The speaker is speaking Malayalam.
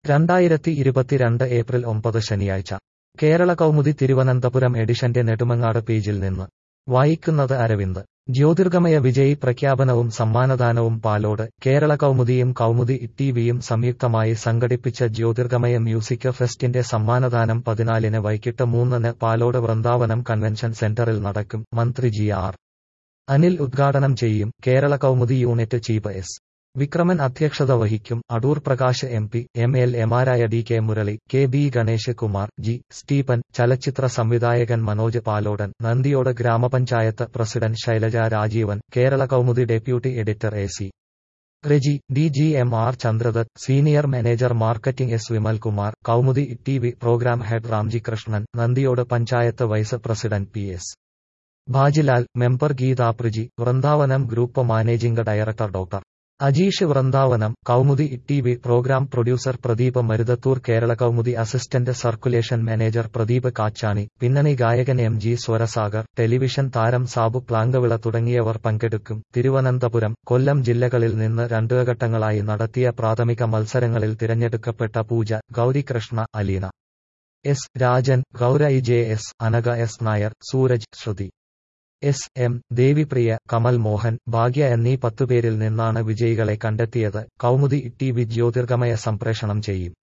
രണ്ടായിരത്തി ഇരുപത്തിരണ്ട് ഏപ്രിൽ ഒമ്പത് ശനിയാഴ്ച കേരള കൗമുദി തിരുവനന്തപുരം എഡിഷന്റെ നെടുമങ്ങാട് പേജിൽ നിന്ന് വായിക്കുന്നത് അരവിന്ദ് ജ്യോതിർഗമയ വിജയി പ്രഖ്യാപനവും സമ്മാനദാനവും പാലോട് കേരള കൗമുദിയും കൗമുദി ടിവിയും സംയുക്തമായി സംഘടിപ്പിച്ച ജ്യോതിർഗമയ മ്യൂസിക് ഫെസ്റ്റിന്റെ സമ്മാനദാനം പതിനാലിന് വൈകിട്ട് മൂന്നിന് പാലോട് വൃന്ദാവനം കൺവെൻഷൻ സെന്ററിൽ നടക്കും മന്ത്രി ജി ആർ അനിൽ ഉദ്ഘാടനം ചെയ്യും Kerala Kaumudi unit chief S Vikraman അധ്യക്ഷത വഹിക്കും Adoor Prakash M P M L എമാരായ D K Murali K B Ganesh Kumar G Stephen ചലച്ചിത്ര സംവിധായകൻ മനോജ് പാലോടൻ നന്ദിയോട് ഗ്രാമപഞ്ചായത്ത് president Shailaja Rajeevan Kerala Kaumudi deputy editor A C Reji D G M R Chandradath senior manager marketing S Vimalkumar Kaumudi T V programme head Ramji Krishnan Nandiyode panchayat vice president P S Bhajilal member ഗീതാപ്രിജി Vrindavanam group managing director doctor Ajeesh Vrindavanam Kaumudi T V programme producer Pradeep Maruthathoor Kerala Kaumudi assistant circulation manager Pradeep Kachani പിന്നണി ഗായകൻ എം ജി സ്വരസാഗർ ടെലിവിഷൻ താരം സാബു പ്ലാങ്കവിള തുടങ്ങിയവർ പങ്കെടുക്കും തിരുവനന്തപുരം കൊല്ലം ജില്ലകളിൽ നിന്ന് രണ്ട് ഘട്ടങ്ങളായി നടത്തിയ പ്രാഥമിക മത്സരങ്ങളിൽ തിരഞ്ഞെടുക്കപ്പെട്ട Pooja Gaurikrishna Aleena S Rajan Gaura J S Anagha S Nair Sooraj Sruthi S M Devipriya Kamal Mohan Bhagya എന്നീ പത്തുപേരിൽ നിന്നാണ് വിജയികളെ കണ്ടെത്തിയത് കൗമുദി ടി വി ജ്യോതിർഗമയ സംപ്രേഷണം ചെയ്യും